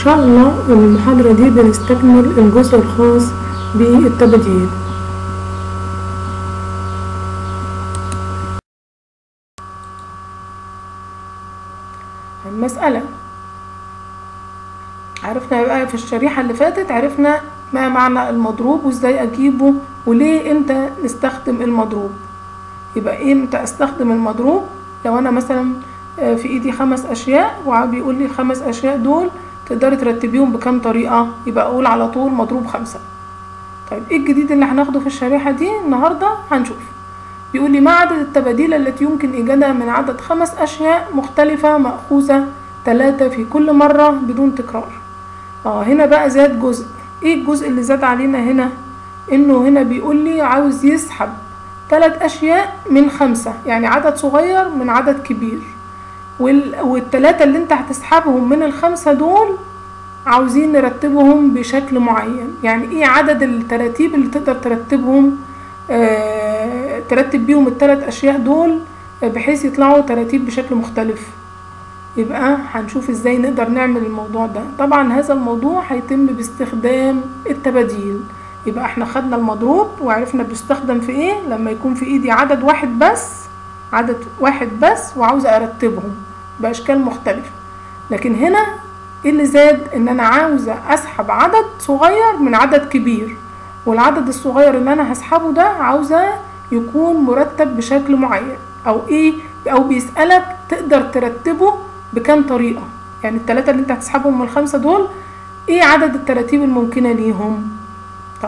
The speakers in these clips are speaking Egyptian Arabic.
شاء الله المحاضرة دي بنستكمل الجزء الخاص بالتبديل المسألة عرفنا بقى في الشريحة اللي فاتت عرفنا ما معنى المضروب وازاي اجيبه وليه امتى نستخدم المضروب يبقى امتى استخدم المضروب لو انا مثلا في ايدي خمس اشياء وبيقول لي الخمس اشياء دول تقدري ترتبيهم بكام طريقة يبقى اقول على طول مضروب خمسة طيب ايه الجديد اللي هناخده في الشريحة دي النهاردة هنشوف بيقول لي ما عدد التباديل التي يمكن ايجادها من عدد خمس اشياء مختلفة مأخوذة ثلاثة في كل مرة بدون تكرار اه هنا بقى زاد جزء ايه الجزء اللي زاد علينا هنا انه هنا بيقول لي عاوز يسحب ثلاث اشياء من خمسة يعني عدد صغير من عدد كبير وال... والتلاتة اللي انت هتسحبهم من الخمسة دول عاوزين نرتبهم بشكل معين يعني ايه عدد التراتيب اللي تقدر ترتبهم آه... ترتب بيهم التلات اشياء دول بحيث يطلعوا تراتيب بشكل مختلف يبقى هنشوف ازاي نقدر نعمل الموضوع ده طبعا هذا الموضوع هيتم باستخدام التباديل يبقى احنا خدنا المضروب وعرفنا بيستخدم في ايه لما يكون في ايدي عدد واحد بس عدد واحد بس وعاوزة ارتبهم باشكال مختلفة لكن هنا ايه اللي زاد ان انا عاوزة اسحب عدد صغير من عدد كبير والعدد الصغير اللي انا هسحبه ده عاوزة يكون مرتب بشكل معين او ايه او بيسألك تقدر ترتبه بكام طريقة يعني التلاتة اللي انت هتسحبهم من الخمسة دول ايه عدد التراتيب الممكنة ليهم طيب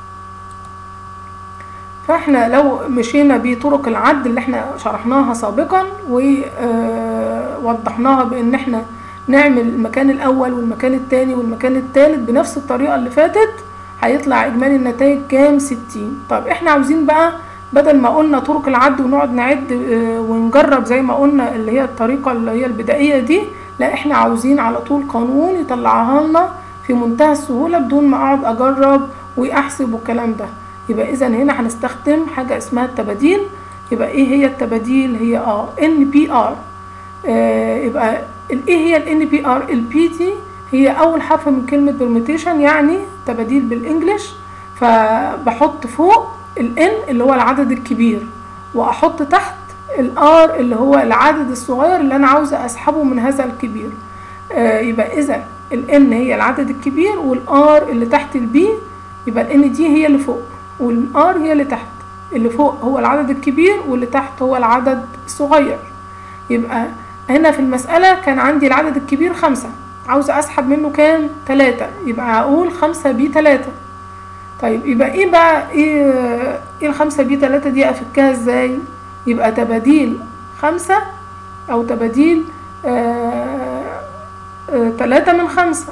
فاحنا لو مشينا بطرق العد اللي احنا شرحناها سابقا ووضحناها بان احنا نعمل المكان الاول والمكان التاني والمكان التالت بنفس الطريقة اللي فاتت هيطلع اجمالي النتائج كام ستين طب احنا عاوزين بقى بدل ما قلنا طرق العد ونقعد نعد ونجرب زي ما قلنا اللي هي الطريقة اللي هي البدائية دي لا احنا عاوزين على طول قانون يطلعها لنا في منتهى السهولة بدون ما اقعد اجرب واحسب والكلام ده يبقى اذا هنا هنستخدم حاجة اسمها التباديل يبقى ايه هي التباديل هي اه ان بي ار يبقى ايه هي الان بي ار البي دي هي اول حرف من كلمة برميتيشن يعني تباديل بالانجلش فبحط فوق الان اللي هو العدد الكبير واحط تحت الار اللي هو العدد الصغير اللي انا عاوزه اسحبه من هذا الكبير آه يبقى اذا الان هي العدد الكبير والار اللي تحت البي يبقى الان دي هي اللي فوق والار هي اللي تحت اللي فوق هو العدد الكبير واللي تحت هو العدد الصغير يبقى هنا في المسألة كان عندي العدد الكبير خمسة عاوزة أسحب منه كام؟ تلاتة يبقى هقول خمسة بي تلاتة طيب يبقى ايه بقى ايه ايه الخمسة بي تلاتة دي افكها ازاي يبقى تباديل خمسة او تباديل آه آه تلاتة من خمسة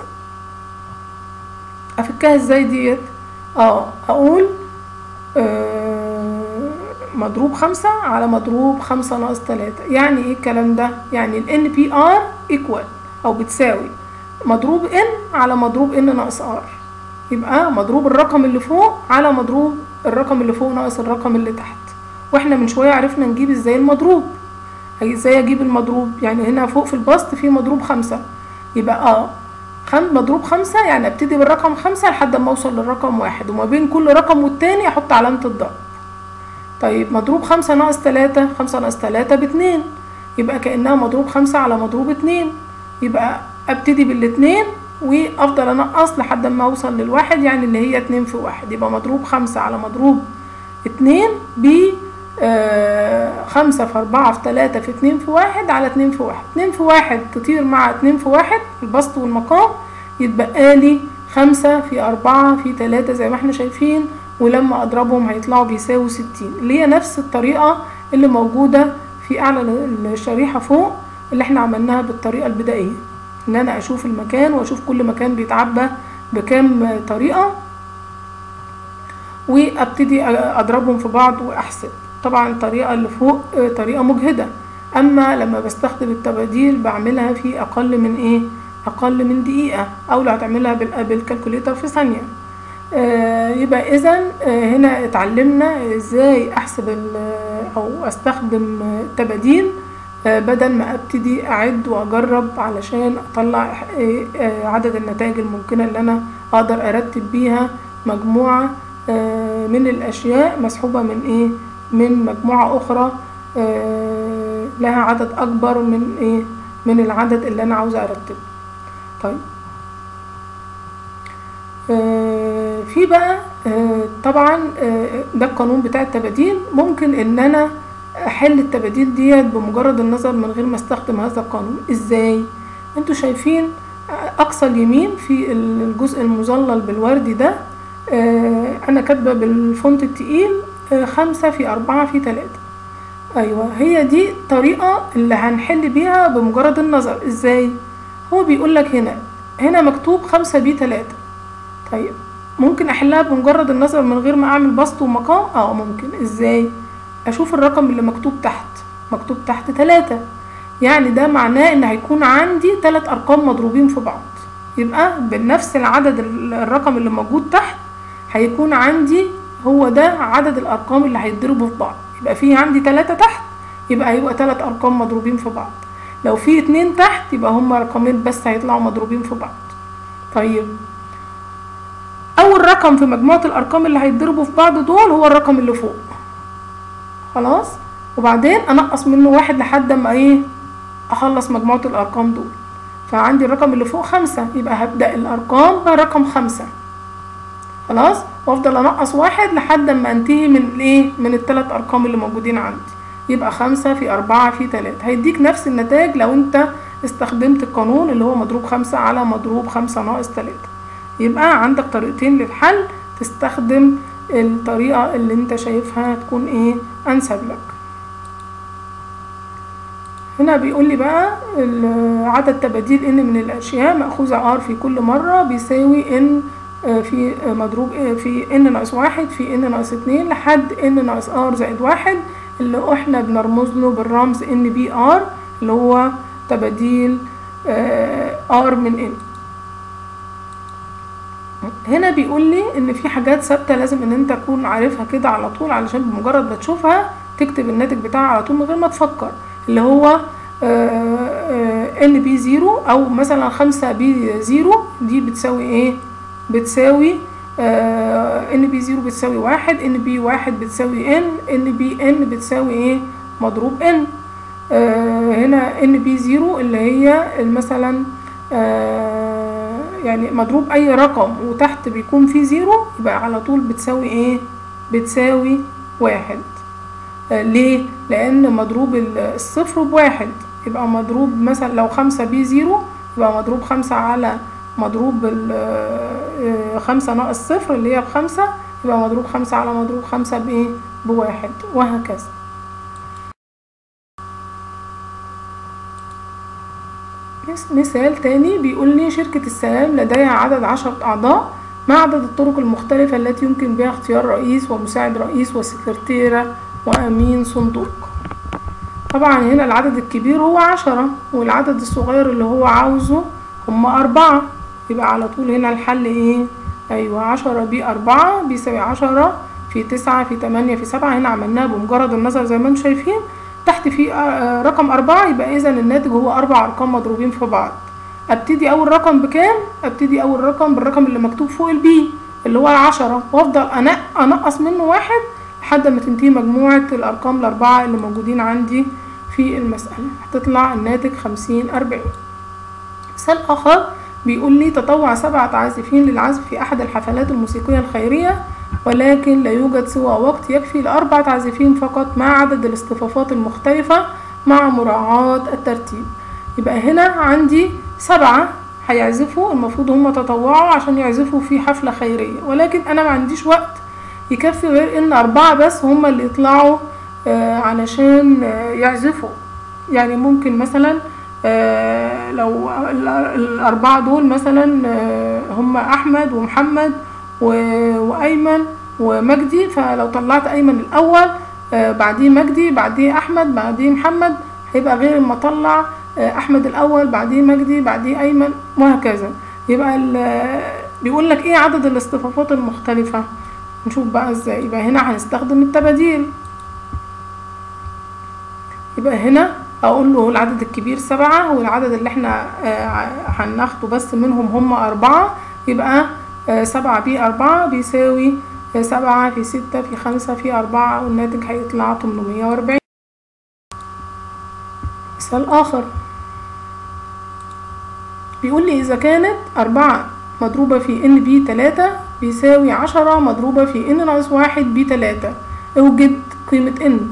افكها ازاي ديت اه اقول آه مضروب خمسة على مضروب خمسة ناقص تلاتة يعني ايه الكلام ده يعني ال n p r equal او بتساوي مضروب n على مضروب n ناقص r يبقى مضروب الرقم اللي فوق على مضروب الرقم اللي فوق ناقص الرقم اللي تحت واحنا من شويه عرفنا نجيب ازاي المضروب ازاي اجيب المضروب يعني هنا فوق في البسط في مضروب خمسة يبقى اه خم مضروب خمسة يعني ابتدي بالرقم خمسة لحد ما اوصل للرقم واحد وما بين كل رقم والتاني احط علامة الضرب طيب مضروب خمسة ناقص تلاتة خمسة ناقص تلاتة باتنين يبقى كأنها مضروب خمسة على مضروب اتنين يبقى ابتدي بالاتنين وافضل انقص لحد ما اوصل للواحد يعني اللي هي اتنين في واحد يبقى مضروب خمسة على مضروب اتنين ب آه خمسة في أربعة في تلاتة في اتنين في واحد على اتنين في واحد اتنين في واحد تطير مع اتنين في واحد البسط والمقام يتبقى لي خمسة في أربعة في تلاتة زي ما احنا شايفين ولما أضربهم هيطلعوا بيساوي ستين اللي هي نفس الطريقة اللي موجودة في أعلى الشريحة فوق اللي احنا عملناها بالطريقة البدائية ان انا اشوف المكان واشوف كل مكان بيتعبى بكام طريقة وابتدي اضربهم في بعض واحسب طبعا الطريقة اللي فوق طريقة مجهدة اما لما بستخدم التباديل بعملها في اقل من ايه اقل من دقيقة او لو هتعملها بالكالكوليتر في ثانية آه يبقى اذا آه هنا اتعلمنا ازاي احسب او استخدم التباديل آه، بدل ما ابتدي اعد واجرب علشان اطلع آه، آه، عدد النتائج الممكنة اللي انا اقدر ارتب بيها مجموعة آه، من الاشياء مسحوبة من ايه من مجموعة اخرى آه، لها عدد اكبر من ايه من العدد اللي انا عاوزة ارتبه طيب آه، في بقى آه، طبعا آه، ده القانون بتاع التباديل ممكن ان انا احل التباديل ديت بمجرد النظر من غير ما استخدم هذا القانون ازاي انتوا شايفين آه، اقصى اليمين في الجزء المظلل بالوردي ده آه، انا كاتبه بالفونت التقيل آه، خمسة في أربعة في تلاتة ايوه هي دي الطريقه اللي هنحل بيها بمجرد النظر ازاي هو بيقول لك هنا هنا مكتوب خمسة بي تلاتة طيب ممكن احلها بمجرد النظر من غير ما اعمل بسط ومقام اه ممكن ازاي اشوف الرقم اللي مكتوب تحت مكتوب تحت تلاتة يعني ده معناه ان هيكون عندي تلات ارقام مضروبين في بعض يبقى بنفس العدد ال- الرقم اللي موجود تحت هيكون عندي هو ده عدد الارقام اللي هيتضربوا في بعض يبقى في عندي تلاتة تحت يبقى هيبقى تلات ارقام مضروبين في بعض لو في اتنين تحت يبقى هما رقمين بس هيطلعوا مضروبين في بعض طيب اول رقم في مجموعة الارقام اللي هيتضربوا في بعض دول هو الرقم اللي فوق خلاص وبعدين انقص منه واحد لحد ما ايه اخلص مجموعة الارقام دول فعندي الرقم اللي فوق خمسة يبقى هبدأ الارقام برقم خمسة خلاص وافضل انقص واحد لحد ما انتهي من الايه من الثلاث ارقام اللي موجودين عندي يبقى خمسة في أربعة في تلاتة هيديك نفس النتائج لو انت استخدمت القانون اللي هو مضروب خمسة على مضروب خمسة ناقص تلاتة يبقى عندك طريقتين للحل تستخدم الطريقة اللي انت شايفها تكون ايه انسب لك هنا بيقول لي بقى ال- عدد تباديل ان من الاشياء مأخوذة ار في كل مرة بيساوي ان آه، في آه، مضروب آه، في ان ناقص واحد في ان ناقص اتنين لحد ان ناقص ار زائد واحد اللي احنا بنرمز له بالرمز ان بي ار اللي هو تباديل ار من ان هنا بيقول لي ان في حاجات ثابته لازم ان انت تكون عارفها كده على طول علشان بمجرد ما تشوفها تكتب الناتج بتاعها على طول من غير ما تفكر اللي هو ان بي زيرو او مثلا خمسة بي زيرو دي بتساوي ايه بتساوي ان بي زيرو بتساوي واحد ان بي واحد بتساوي ان ان بي ان بتساوي ايه مضروب ان هنا ان بي زيرو اللي هي مثلا آه، يعني مضروب اي رقم وتحت بيكون فيه زيرو يبقى على طول بتساوي ايه بتساوي واحد آه، ليه لان مضروب ال- الصفر بواحد يبقى مضروب مثلا لو خمسة بي زيرو يبقى مضروب خمسة على مضروب ال- آه، خمسة ناقص صفر اللي هي بخمسة يبقى مضروب خمسة على مضروب خمسة بايه بواحد وهكذا مس- مثال تاني بيقول لي شركة السلام لديها عدد عشرة أعضاء ما عدد الطرق المختلفة التي يمكن بها اختيار رئيس ومساعد رئيس وسكرتيرة وأمين صندوق طبعا هنا العدد الكبير هو عشرة والعدد الصغير اللي هو عاوزه هم أربعة يبقى على طول هنا الحل ايه أيوة عشرة بي أربعة بيساوي عشرة في تسعة في تمانية في سبعة هنا عملناها بمجرد النظر زي ما انتم شايفين تحت في آه، رقم أربعة يبقى إذا الناتج هو أربع أرقام مضروبين في بعض أبتدي أول رقم بكام؟ أبتدي أول رقم بالرقم اللي مكتوب فوق البي اللي هو العشرة وأفضل أنق- أنقص منه واحد لحد ما تنتهي مجموعة الأرقام الأربعة اللي موجودين عندي في المسألة هتطلع الناتج خمسين أربعين مثال آخر بيقول لي تطوع سبعة عازفين للعزف في أحد الحفلات الموسيقية الخيرية ولكن لا يوجد سوى وقت يكفي لأربعة عازفين فقط مع عدد الاصطفافات المختلفة مع مراعاة الترتيب يبقى هنا عندي سبعة هيعزفوا المفروض هم تطوعوا عشان يعزفوا في حفلة خيرية ولكن أنا ما عنديش وقت يكفي غير إن أربعة بس هم اللي يطلعوا آه علشان آه يعزفوا يعني ممكن مثلا آه لو ال- الأربعة دول مثلا آه هم أحمد ومحمد و- وأيمن ومجدي فلو طلعت أيمن الأول آه بعديه مجدي بعديه أحمد بعديه محمد هيبقى غير ما أطلع آه أحمد الأول بعديه مجدي بعديه أيمن وهكذا يبقى ال- بيقول لك إيه عدد الاصطفافات المختلفة نشوف بقى ازاي يبقى هنا هنستخدم التباديل يبقى هنا هقول له العدد الكبير سبعة والعدد اللي احنا آه، هناخده بس منهم هم أربعة يبقى آه، سبعة بي أربعة بيساوي آه، سبعة في ستة في خمسة في أربعة والناتج هيطلع تمنمية وأربعين مثال آخر بيقول لي إذا كانت أربعة مضروبة في إن بي تلاتة بيساوي عشرة مضروبة في إن ناقص واحد بي تلاتة اوجد قيمة إن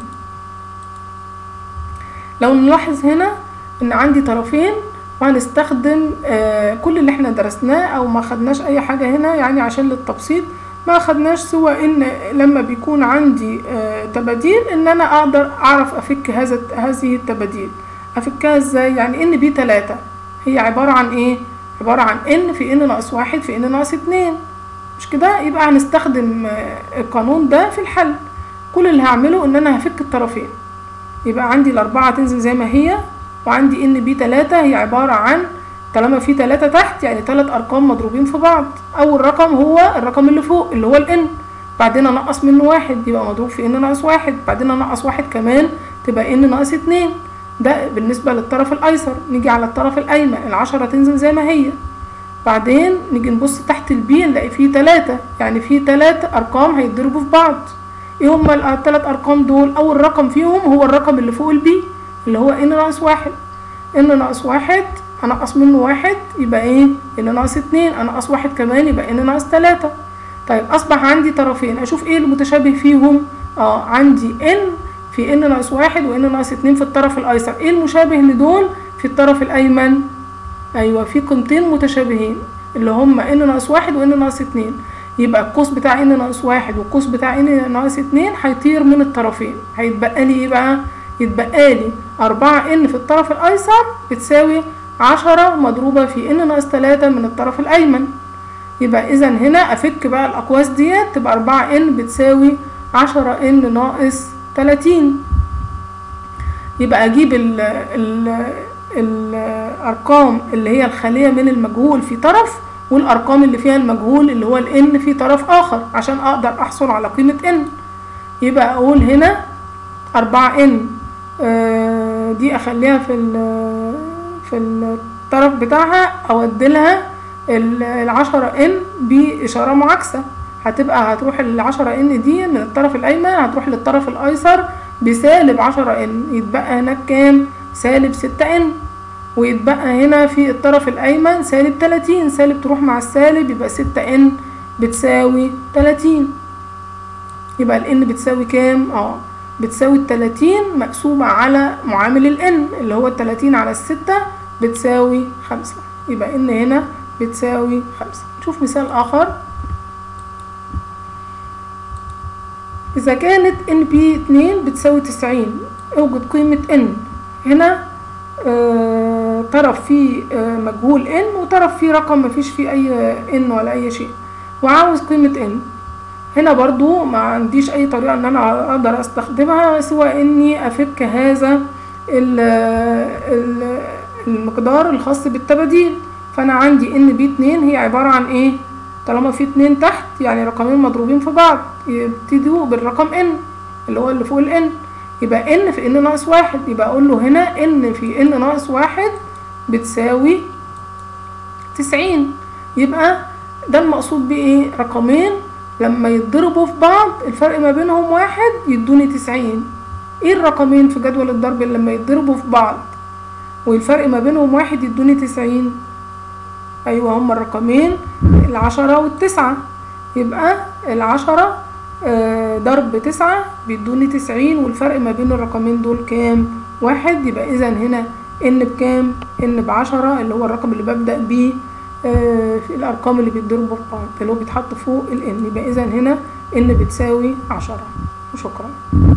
لو نلاحظ هنا إن عندي طرفين وهنستخدم آه كل اللي احنا درسناه أو ما خدناش أي حاجة هنا يعني عشان للتبسيط ما خدناش سوى إن لما بيكون عندي آه تباديل إن أنا أقدر أعرف أفك هذا هذه التباديل أفكها إزاي يعني إن بي تلاتة هي عبارة عن إيه؟ عبارة عن إن في إن ناقص واحد في إن ناقص اتنين مش كده يبقى هنستخدم آه، القانون ده في الحل كل اللي هعمله ان انا هفك الطرفين يبقى عندي الاربعة تنزل زي ما هي وعندي ان بي تلاتة هي عبارة عن طالما في تلاتة تحت يعني تلات ارقام مضروبين في بعض اول رقم هو الرقم اللي فوق اللي هو الان بعدين انقص منه واحد يبقى مضروب في ان ناقص واحد بعدين انقص واحد كمان تبقى ان ناقص اتنين ده بالنسبة للطرف الايسر نيجي على الطرف الايمن العشرة تنزل زي ما هي بعدين نيجي نبص تحت البي نلاقي فيه تلاتة يعني فيه تلات أرقام هيتضربوا في بعض ايه هما التلات أرقام دول أول رقم فيهم هو الرقم اللي فوق البي اللي هو ان ناقص واحد ان ناقص واحد هنقص منه واحد يبقى ايه ان ناقص اتنين انقص واحد كمان يبقى ان ناقص تلاتة طيب أصبح عندي طرفين أشوف ايه المتشابه فيهم اه عندي ان في ان ناقص واحد وان ناقص اتنين في الطرف الأيسر ايه المشابه لدول في الطرف الأيمن ايوه في قيمتين متشابهين اللي هما ان ناقص واحد وان ناقص اتنين يبقى القوس بتاع ان ناقص واحد والقوس بتاع ان ناقص اتنين هيطير من الطرفين هيتبقى لي ايه بقى يتبقى لي أربعة ان في الطرف الايسر بتساوي عشرة مضروبة في ان ناقص تلاتة من الطرف الايمن يبقى اذا هنا افك بقى الاقواس ديت تبقى أربعة ان بتساوي عشرة ان ناقص تلاتين يبقى اجيب ال ال الارقام اللي هي الخاليه من المجهول في طرف والارقام اللي فيها المجهول اللي هو الان في طرف اخر عشان اقدر احصل على قيمه ان يبقى اقول هنا أربعة ان آه دي اخليها في ال- في الطرف بتاعها اودلها ال- العشرة ان باشاره معاكسه هتبقى هتروح العشرة ان دي من الطرف الايمن هتروح للطرف الايسر بسالب عشرة ان يتبقى هناك كام سالب ستة ان ويتبقى هنا في الطرف الأيمن سالب تلاتين سالب تروح مع السالب يبقى ستة ان بتساوي تلاتين يبقى الان بتساوي كام؟ اه بتساوي التلاتين مقسومة على معامل الان اللي هو التلاتين على الستة بتساوي خمسة يبقى ان هنا بتساوي خمسة نشوف مثال آخر إذا كانت ان بي اتنين بتساوي تسعين اوجد قيمة ان هنا آه طرف فيه آه مجهول ان وطرف فيه رقم مفيش فيه اي ان ولا اي شيء وعاوز قيمة ان هنا برضو ما عنديش اي طريقة ان انا اقدر استخدمها سوى اني افك هذا ال ال المقدار الخاص بالتباديل فانا عندي ان بي اتنين هي عبارة عن ايه طالما في اتنين تحت يعني رقمين مضروبين في بعض يبتدوا بالرقم ان اللي هو اللي فوق الان يبقى ان في ان ناقص واحد يبقى اقول له هنا ان في ان ناقص واحد بتساوي تسعين يبقى ده المقصود بايه رقمين لما يتضربوا في بعض الفرق ما بينهم واحد يدوني تسعين ايه الرقمين في جدول الضرب اللي لما يتضربوا في بعض والفرق ما بينهم واحد يدوني تسعين ايوه هما الرقمين العشرة والتسعة يبقى العشرة آه، ضرب تسعة بيدوني تسعين والفرق ما بين الرقمين دول كام واحد يبقى اذا هنا ان بكام ان بعشرة اللي هو الرقم اللي ببدأ بيه آه، في الارقام اللي بيتضربوا في بعض اللي هو بيتحط فوق الان يبقى اذا هنا ان بتساوي عشرة وشكرا